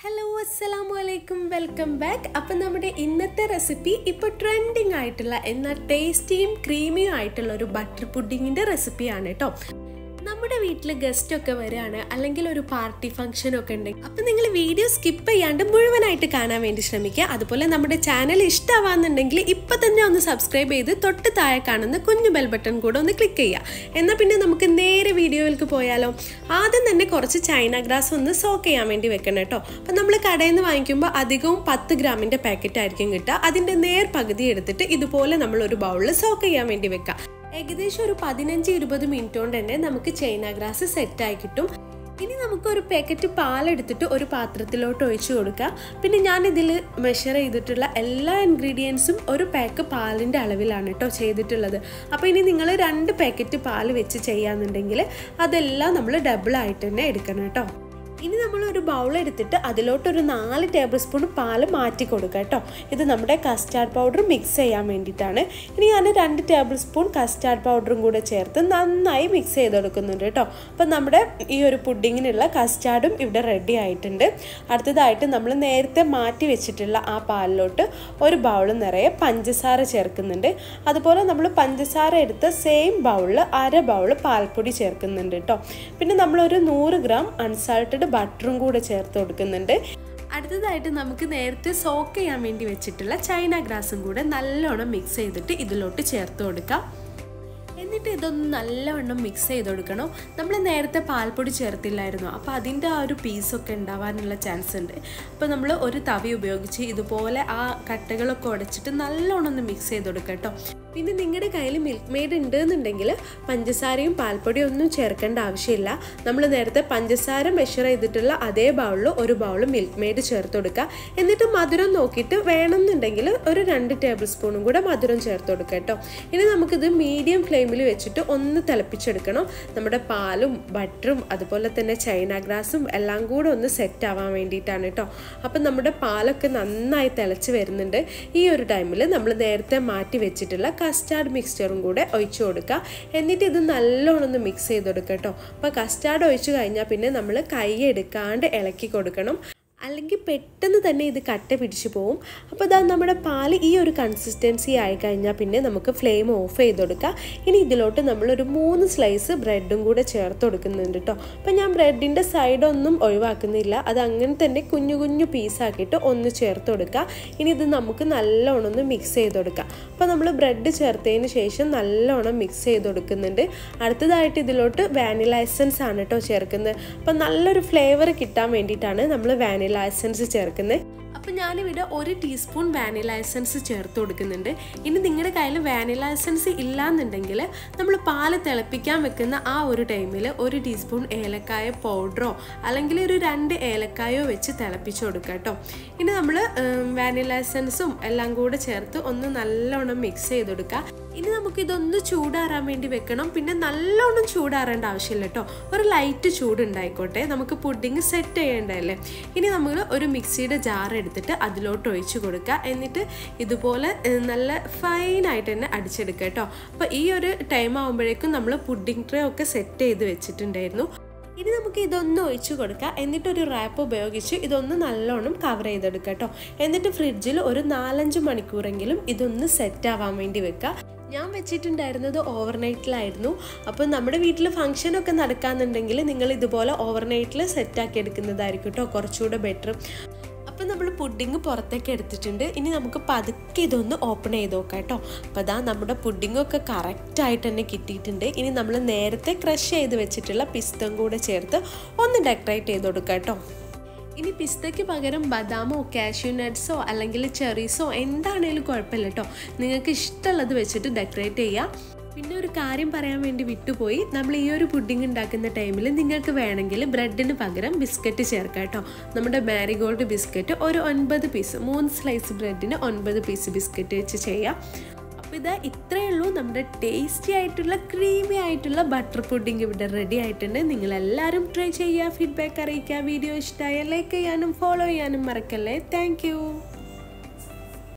hello അസ്സലാമു അലൈക്കും welcome back അപ്പം നമ്മുടെ ഇന്നത്തെ റെസിപ്പി ഇപ്പോൾ ട്രെൻഡിങ് ആയിട്ടുള്ള എന്നാൽ ടേസ്റ്റിയും ക്രീമിയും ആയിട്ടുള്ള ഒരു ബട്ടർ പുഡിങ്ങിൻ്റെ റെസിപ്പിയാണ് കേട്ടോ നമ്മുടെ വീട്ടിൽ ഗസ്റ്റ് ഒക്കെ വരികയാണ് അല്ലെങ്കിൽ ഒരു പാർട്ടി ഫംഗ്ഷൻ ഒക്കെ ഉണ്ടെങ്കിൽ അപ്പം നിങ്ങൾ വീഡിയോ സ്കിപ്പ് ചെയ്യാണ്ട് മുഴുവനായിട്ട് കാണാൻ വേണ്ടി ശ്രമിക്കുക അതുപോലെ നമ്മുടെ ചാനൽ ഇഷ്ടമാവാന്നുണ്ടെങ്കിൽ ഇപ്പം തന്നെ ഒന്ന് സബ്സ്ക്രൈബ് ചെയ്ത് തൊട്ട് താഴെ കാണുന്ന കുഞ്ഞു ബെൽ ബട്ടൺ കൂടെ ഒന്ന് ക്ലിക്ക് ചെയ്യുക എന്നാൽ പിന്നെ നമുക്ക് നേരെ വീഡിയോയിലേക്ക് പോയാലോ ആദ്യം തന്നെ കുറച്ച് ചൈന ഗ്രാസ് ഒന്ന് സോക്ക് ചെയ്യാൻ വേണ്ടി വെക്കണം കേട്ടോ അപ്പം നമ്മൾ കടയിൽ നിന്ന് വാങ്ങിക്കുമ്പോൾ അധികവും പത്ത് ഗ്രാമിൻ്റെ പാക്കറ്റ് ആയിരിക്കും കിട്ടുക അതിൻ്റെ നേർ പകുതി എടുത്തിട്ട് ഇതുപോലെ നമ്മൾ ഒരു ബൗളിൽ സോക്ക് ചെയ്യാൻ വേണ്ടി വെക്കാം ഏകദേശം ഒരു പതിനഞ്ച് ഇരുപത് മിനിറ്റ് കൊണ്ട് തന്നെ നമുക്ക് ചൈന ഗ്രാസ് സെറ്റായി കിട്ടും ഇനി നമുക്ക് ഒരു പാക്കറ്റ് പാലെടുത്തിട്ട് ഒരു പാത്രത്തിലോട്ട് ഒഴിച്ചു കൊടുക്കുക പിന്നെ ഞാൻ ഇതിൽ മെഷർ ചെയ്തിട്ടുള്ള എല്ലാ ഇൻഗ്രീഡിയൻസും ഒരു പാക്ക് പാലിൻ്റെ അളവിലാണ് കേട്ടോ ചെയ്തിട്ടുള്ളത് അപ്പോൾ ഇനി നിങ്ങൾ രണ്ട് പാക്കറ്റ് പാൽ വെച്ച് ചെയ്യാന്നുണ്ടെങ്കിൽ അതെല്ലാം നമ്മൾ ഡബിൾ ആയിട്ട് തന്നെ എടുക്കണം കേട്ടോ ഇനി നമ്മൾ ഒരു ബൗൾ എടുത്തിട്ട് അതിലോട്ടൊരു നാല് ടേബിൾ സ്പൂൺ പാൽ മാറ്റി കൊടുക്കുക കേട്ടോ ഇത് നമ്മുടെ കസ്റ്റാർഡ് പൗഡർ മിക്സ് ചെയ്യാൻ വേണ്ടിയിട്ടാണ് ഇനി ഞാൻ രണ്ട് ടേബിൾ സ്പൂൺ കസ്റ്റാർഡ് പൗഡറും കൂടെ ചേർത്ത് നന്നായി മിക്സ് ചെയ്ത് കൊടുക്കുന്നുണ്ട് കേട്ടോ അപ്പം നമ്മുടെ ഈ ഒരു പുഡിങ്ങിനുള്ള കസ്റ്റാർഡും ഇവിടെ റെഡി ആയിട്ടുണ്ട് അടുത്തതായിട്ട് നമ്മൾ നേരത്തെ മാറ്റി വെച്ചിട്ടുള്ള ആ പാലിലോട്ട് ഒരു ബൗൾ നിറയെ പഞ്ചസാര ചേർക്കുന്നുണ്ട് അതുപോലെ നമ്മൾ പഞ്ചസാര എടുത്ത സെയിം ബൗളിൽ അര ബൗൾ പാൽപ്പൊടി ചേർക്കുന്നുണ്ട് കേട്ടോ പിന്നെ നമ്മളൊരു നൂറ് ഗ്രാം അൺസാൾട്ടഡ് ബട്ടറും കൂടെ ചേർത്ത് കൊടുക്കുന്നുണ്ട് അടുത്തതായിട്ട് നമുക്ക് നേരത്തെ സോക്ക് ചെയ്യാൻ വേണ്ടി വെച്ചിട്ടുള്ള ചൈന ഗ്രാസും കൂടെ നല്ലോണം മിക്സ് ചെയ്തിട്ട് ഇതിലോട്ട് ചേർത്ത് കൊടുക്കാം എന്നിട്ട് ഇതൊന്ന് നല്ലവണ്ണം മിക്സ് ചെയ്ത് കൊടുക്കണം നമ്മൾ നേരത്തെ പാൽപ്പൊടി ചേർത്തില്ലായിരുന്നു അപ്പോൾ അതിൻ്റെ ആ ഒരു പീസൊക്കെ ഉണ്ടാവാനുള്ള ചാൻസ് ഉണ്ട് അപ്പോൾ നമ്മൾ ഒരു തവി ഉപയോഗിച്ച് ഇതുപോലെ ആ കട്ടകളൊക്കെ ഉടച്ചിട്ട് നല്ലോണം ഒന്ന് മിക്സ് ചെയ്ത് കൊടുക്കുക കേട്ടോ പിന്നെ നിങ്ങളുടെ കയ്യിൽ മിൽക്ക് മെയ്ഡ് ഉണ്ട് എന്നുണ്ടെങ്കിൽ പഞ്ചസാരയും പാൽപ്പൊടിയും ഒന്നും ചേർക്കേണ്ട ആവശ്യമില്ല നമ്മൾ നേരത്തെ പഞ്ചസാര മെഷർ ചെയ്തിട്ടുള്ള അതേ ബൗളിൽ ഒരു ബൗൾ മിൽക്ക് മെയ്ഡ് ചേർത്ത് കൊടുക്കുക എന്നിട്ട് മധുരം നോക്കിയിട്ട് വേണമെന്നുണ്ടെങ്കിൽ ഒരു രണ്ട് ടേബിൾ സ്പൂണും കൂടെ മധുരം ചേർത്ത് കൊടുക്കുക കേട്ടോ ഇനി നമുക്കിത് മീഡിയം ഫ്ലെയിമിൽ വെച്ചിട്ട് ഒന്ന് തിളപ്പിച്ചെടുക്കണം നമ്മുടെ പാലും ബട്ടറും അതുപോലെ തന്നെ ചൈന ഗ്രാസും എല്ലാം കൂടെ ഒന്ന് സെറ്റ് ആവാൻ വേണ്ടിയിട്ടാണ് കേട്ടോ അപ്പം നമ്മുടെ പാലൊക്കെ നന്നായി തിളച്ച് വരുന്നുണ്ട് ഈ ഒരു ടൈമിൽ നമ്മൾ നേരത്തെ മാറ്റി വെച്ചിട്ടുള്ള കസ്റ്റാർഡ് മിക്സ്ചറും കൂടെ ഒഴിച്ചു കൊടുക്കുക എന്നിട്ട് ഇത് നല്ലോണം ഒന്ന് മിക്സ് ചെയ്ത് കൊടുക്കുക കേട്ടോ അപ്പോൾ കസ്റ്റാർഡ് ഒഴിച്ചു കഴിഞ്ഞാൽ പിന്നെ നമ്മൾ കൈ എടുക്കാണ്ട് ഇളക്കി കൊടുക്കണം അല്ലെങ്കിൽ പെട്ടെന്ന് തന്നെ ഇത് കട്ട പിടിച്ചു പോവും അപ്പോൾ ഇതാ നമ്മുടെ പാല് ഈ ഒരു കൺസിസ്റ്റൻസി ആയി കഴിഞ്ഞാൽ പിന്നെ നമുക്ക് ഫ്ലെയിം ഓഫ് ചെയ്ത് കൊടുക്കാം ഇനി ഇതിലോട്ട് നമ്മളൊരു മൂന്ന് സ്ലൈസ് ബ്രെഡും കൂടെ ചേർത്ത് കൊടുക്കുന്നുണ്ട് കേട്ടോ അപ്പോൾ ഞാൻ ബ്രെഡിൻ്റെ സൈഡൊന്നും ഒഴിവാക്കുന്നില്ല അത് അങ്ങനെ തന്നെ കുഞ്ഞു കുഞ്ഞു പീസാക്കിയിട്ട് ഒന്ന് ചേർത്ത് കൊടുക്കുക ഇനി ഇത് നമുക്ക് നല്ലോണം ഒന്ന് മിക്സ് ചെയ്ത് കൊടുക്കാം അപ്പോൾ നമ്മൾ ബ്രെഡ് ചേർത്തതിന് ശേഷം നല്ലോണം മിക്സ് ചെയ്ത് കൊടുക്കുന്നുണ്ട് അടുത്തതായിട്ട് ഇതിലോട്ട് വാനില എസൻസ് ആണ് കേട്ടോ ചേർക്കുന്നത് അപ്പോൾ നല്ലൊരു ഫ്ലേവർ കിട്ടാൻ വേണ്ടിയിട്ടാണ് നമ്മൾ വാനില വാനില എസൻസ് ചേർക്കുന്നത് അപ്പോൾ ഞാനിവിടെ ഒരു ടീസ്പൂൺ വാനില എസൻസ് ചേർത്ത് കൊടുക്കുന്നുണ്ട് ഇനി നിങ്ങളുടെ കയ്യിൽ വാനില എസൻസ് ഇല്ലാന്നുണ്ടെങ്കിൽ നമ്മൾ പാല് തിളപ്പിക്കാൻ വെക്കുന്ന ആ ഒരു ടൈമിൽ ഒരു ടീസ്പൂൺ ഏലക്കായ പൗഡറോ അല്ലെങ്കിൽ ഒരു രണ്ട് ഏലക്കായോ വെച്ച് തിളപ്പിച്ച് കൊടുക്കുക കേട്ടോ ഇനി നമ്മൾ വാനില എസൻസും എല്ലാം കൂടെ ചേർത്ത് ഒന്ന് നല്ലോണം മിക്സ് ചെയ്ത് കൊടുക്കുക ഇനി നമുക്ക് ഇതൊന്ന് ചൂടാറാൻ വേണ്ടി വെക്കണം പിന്നെ നല്ലോണം ചൂടാറേണ്ട ആവശ്യമില്ല കേട്ടോ ഒരു ലൈറ്റ് ചൂടുണ്ടായിക്കോട്ടെ നമുക്ക് പുഡിങ് സെറ്റ് ചെയ്യേണ്ടതല്ലേ ഇനി നമ്മൾ ഒരു മിക്സിയുടെ ജാർ എടുത്തിട്ട് അതിലോട്ട് ഒഴിച്ചു കൊടുക്കുക എന്നിട്ട് ഇതുപോലെ നല്ല ഫൈനായിട്ട് തന്നെ അടിച്ചെടുക്കുക കേട്ടോ അപ്പോൾ ഈ ഒരു ടൈം ആകുമ്പോഴേക്കും നമ്മൾ പുഡിംഗ് ട്രേ ഒക്കെ സെറ്റ് ചെയ്ത് വെച്ചിട്ടുണ്ടായിരുന്നു ഇനി നമുക്ക് ഇതൊന്ന് ഒഴിച്ചു കൊടുക്കാം എന്നിട്ട് ഒരു റാപ്പ് ഉപയോഗിച്ച് ഇതൊന്ന് നല്ലോണം കവർ ചെയ്തെടുക്കുക കേട്ടോ എന്നിട്ട് ഫ്രിഡ്ജിൽ ഒരു നാലഞ്ച് മണിക്കൂറെങ്കിലും ഇതൊന്ന് സെറ്റ് ആവാൻ വേണ്ടി വെക്കുക ഞാൻ വെച്ചിട്ടുണ്ടായിരുന്നത് ഓവർനൈറ്റിലായിരുന്നു അപ്പോൾ നമ്മുടെ വീട്ടിൽ ഫംഗ്ഷനൊക്കെ നടക്കാന്നുണ്ടെങ്കിൽ നിങ്ങൾ ഇതുപോലെ ഓവർനൈറ്റിൽ സെറ്റാക്കി എടുക്കുന്നതായിരിക്കും കേട്ടോ കുറച്ചുകൂടെ ബെറ്റർ അപ്പം നമ്മൾ പുഡിങ് പുറത്തേക്ക് എടുത്തിട്ടുണ്ട് ഇനി നമുക്ക് പതുക്കെ ഇതൊന്ന് ഓപ്പൺ ചെയ്ത് നോക്കാം കേട്ടോ അപ്പോൾ അതാ നമ്മുടെ പുഡിങ്ങൊക്കെ കറക്റ്റായിട്ട് തന്നെ കിട്ടിയിട്ടുണ്ട് ഇനി നമ്മൾ നേരത്തെ ക്രഷ് ചെയ്ത് വെച്ചിട്ടുള്ള പിസ്തം കൂടെ ചേർത്ത് ഒന്ന് ഡെക്കറേറ്റ് ചെയ്ത് കൊടുക്കാം കേട്ടോ ഇനി പിസ്തയ്ക്ക് പകരം ബദാമോ കാഷ്യൂ നട്ട്സോ അല്ലെങ്കിൽ ചെറീസോ എന്താണേലും കുഴപ്പമില്ല കേട്ടോ നിങ്ങൾക്ക് ഇഷ്ടമുള്ളത് വെച്ചിട്ട് ഡെക്കറേറ്റ് ചെയ്യാം പിന്നെ ഒരു കാര്യം പറയാൻ വേണ്ടി വിട്ടുപോയി നമ്മൾ ഈ ഒരു പുഡിംഗ് ഉണ്ടാക്കുന്ന ടൈമിൽ നിങ്ങൾക്ക് വേണമെങ്കിൽ ബ്രെഡിന് പകരം ബിസ്ക്കറ്റ് ചേർക്കാം കേട്ടോ നമ്മുടെ മാരിഗോൾഡ് ബിസ്ക്കറ്റ് ഒരു ഒൻപത് പീസ് മൂന്ന് സ്ലൈസ് ബ്രെഡിന് ഒൻപത് പീസ് ബിസ്ക്കറ്റ് വെച്ച് ചെയ്യാം അപ്പോൾ ഇത് ഇത്രയേ ഉള്ളൂ നമ്മുടെ ടേസ്റ്റി ആയിട്ടുള്ള ക്രീമി ആയിട്ടുള്ള ബട്ടർ പുഡിംഗ് ഇവിടെ റെഡി ആയിട്ടുണ്ട് നിങ്ങളെല്ലാവരും ട്രൈ ചെയ്യുക ഫീഡ്ബാക്ക് അറിയിക്കുക വീഡിയോ ഇഷ്ടമായ ലൈക്ക് ചെയ്യാനും ഫോളോ ചെയ്യാനും മറക്കല്ലേ താങ്ക്